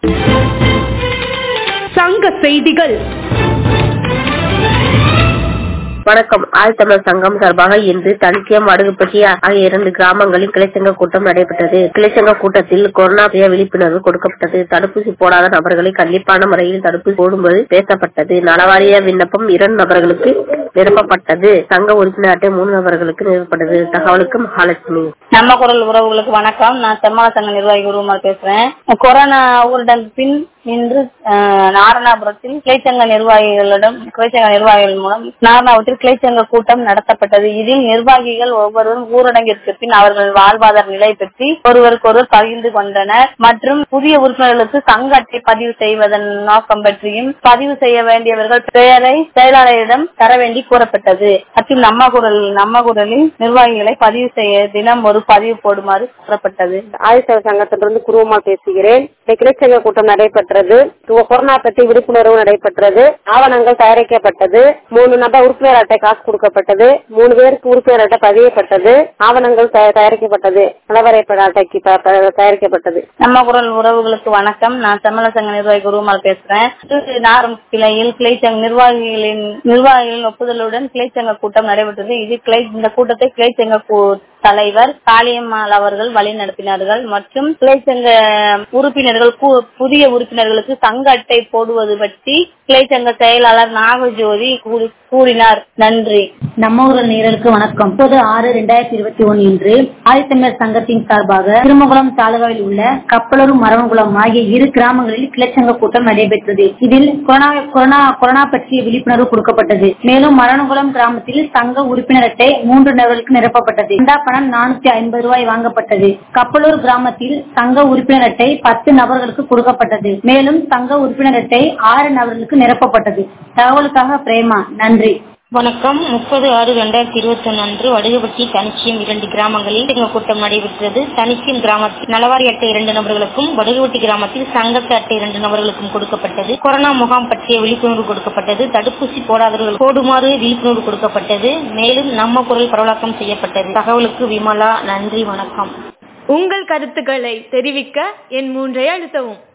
சங்க செய்திகள் வணக்கம் ஆழ்தமிழர் சங்கம் சார்பாக இன்று தனித்தியம் அடுகுப்பட்டி ஆகிய இரண்டு கிராமங்களில் கிளைச்சங்க கூட்டம் நடைபெற்றது கிளைச்சங்க கூட்டத்தில் கொரோனா பற்றிய விழிப்புணர்வு கொடுக்கப்பட்டது தடுப்பூசி போடாத நபர்களை கண்டிப்பான முறையில் தடுப்பூசி போடும்போது பேசப்பட்டது நலவாரிய விண்ணப்பம் இரண்டு நபர்களுக்கு நிரப்பப்பட்டது சங்க உறுப்பினர் அட்டை மூணு நபர்களுக்கு நிரப்பப்பட்டது தகவலுக்கு மகாலட்சுமி நம்ம குரல் உறவுகளுக்கு வணக்கம் நான் செம்மாள சங்க நிர்வாகி உருவமால் பேசுறேன் கொரோனா ஊரடங்கு பின் இன்று அஹ், நாரணாபுரத்தில் கிளைச்சங்க நிர்வாகிகளிடம் கிளைச்சங்க நிர்வாகிகள் மூலம் நாரணாபுரத்தில் கிளைச்சங்க கூட்டம் நடத்தப்பட்டது இதில் நிர்வாகிகள் ஒவ்வொருவரும் ஊரடங்கிற்கு பின் அவர்கள் வாழ்வாதார நிலை பற்றி ஒருவருக்கொருவர் பகிர்ந்து கொண்டனர் மற்றும் புதிய உறுப்பினர்களுக்கு சங்க அட்டை பதிவு செய்வதன் நோக்கம் பற்றியும் பதிவு செய்ய வேண்டியவர்கள் பெயரை செயலாளரிடம் தர வேண்டி கூறப்பட்டது மற்றும் நம்ம குரல் நம்ம குரலில் நிர்வாகிகளை பதிவு செய்ய தினம் ஒரு பதிவு போடுமாறு கூறப்பட்டது ஆயுஷ சங்கத்திலிருந்து குருவமா பேசுகிறேன் இந்த கிளைச்சங்க கூட்டம் நடைபெற்றது கொ- கொரோனா பற்றி விழிப்புணர்வு நடைபெற்றது ஆவணங்கள் தயாரிக்கப்பட்டது மூணு நபர் உறுப்பினர் அட்டை காசு கொடுக்கப்பட்டது மூணு பேருக்கு உறுப்பினர் அட்டை பதியப்பட்டது ஆவணங்கள் தயா- தயாரிக்கப்பட்டது நிலவரைப்பட அட்டைக்கு ப- ப- தயாரிக்கப்பட்டது நம்ம குரல் உறவுகளுக்கு வணக்கம் நான் செம்மல சங்க நிர்வாகி குருமால் பேசுறேன் திரு நாரம் கிளையில் கிளைச்சங்க நிர்வாகிகளின் நிர்வாகிகளின் ஒப்புதலுடன் கிளைச்சங்க கூட்டம் நடைபெற்றது இது கிளை இந்த கூட்டத்தை கிளைச்சங்க கூ- தலைவர் காளியம்மாள் அவர்கள் வழி நடத்தினார்கள் மற்றும் கிளைச்சங்க உறுப்பினர்கள் கு- புதிய உறுப்பினர்களுக்கு சங்க அட்டை போடுவது பற்றி கிளைச்சங்க செயலாளர் நாகஜோதி கூறி- கூறினார் நன்றி நம்ம ஊரல் நேரலுக்கு வணக்கம் முப்பது ஆறு ரெண்டாயிரத்தி இருபத்தி ஒன்னு இன்று ஆதித்தமிழர் சங்கத்தின் சார்பாக திருமகுளம் தாலுகாவில் உள்ள கப்பலூர் மரவங்குளம் ஆகிய இரு கிராமங்களில் கிளச்சங்க கூட்டம் நடைபெற்றது இதில் கொரோனா கொரோனா கொரோனா பற்றிய விழிப்புணர்வு கொடுக்கப்பட்டது மேலும் மரணகுளம் கிராமத்தில் சங்க உறுப்பினர் அட்டை மூன்று நபர்களுக்கு நிரப்பப்பட்டது சந்தா பணம் நானூத்தி ஐம்பது ரூபாய் வாங்கப்பட்டது கப்பலூர் கிராமத்தில் சங்க உறுப்பினர் அட்டை பத்து நபர்களுக்கு கொடுக்கப்பட்டது மேலும் சங்க உறுப்பினர் அட்டை ஆறு நபர்களுக்கு நிரப்பப்பட்டது தகவலுக்காக பிரேமா நன்றி வணக்கம் முப்பது ஆறு ரெண்டாயிரத்தி இருபத்தி ஒன்று அன்று வடுகுபட்டி தனிச்சியம் இரண்டு கிராமங்களில் இந்த கூட்டம் நடைபெற்றது தனிச்சியம் கிராமத்தில் நலவாரி அட்டை இரண்டு நபர்களுக்கும் வடுகுபட்டி கிராமத்தில் சங்கத்து அட்டை இரண்டு நபர்களுக்கும் கொடுக்கப்பட்டது கொரோனா முகாம் பற்றிய விழிப்புணர்வு கொடுக்கப்பட்டது தடுப்பூசி போடாதவர்கள் போடுமாறு விழிப்புணர்வு கொடுக்கப்பட்டது மேலும் நம்ம குரல் பரவலாக்கம் செய்யப்பட்டது தகவலுக்கு விமலா நன்றி வணக்கம் உங்கள் கருத்துக்களை தெரிவிக்க என் மூன்றை அழுத்தவும்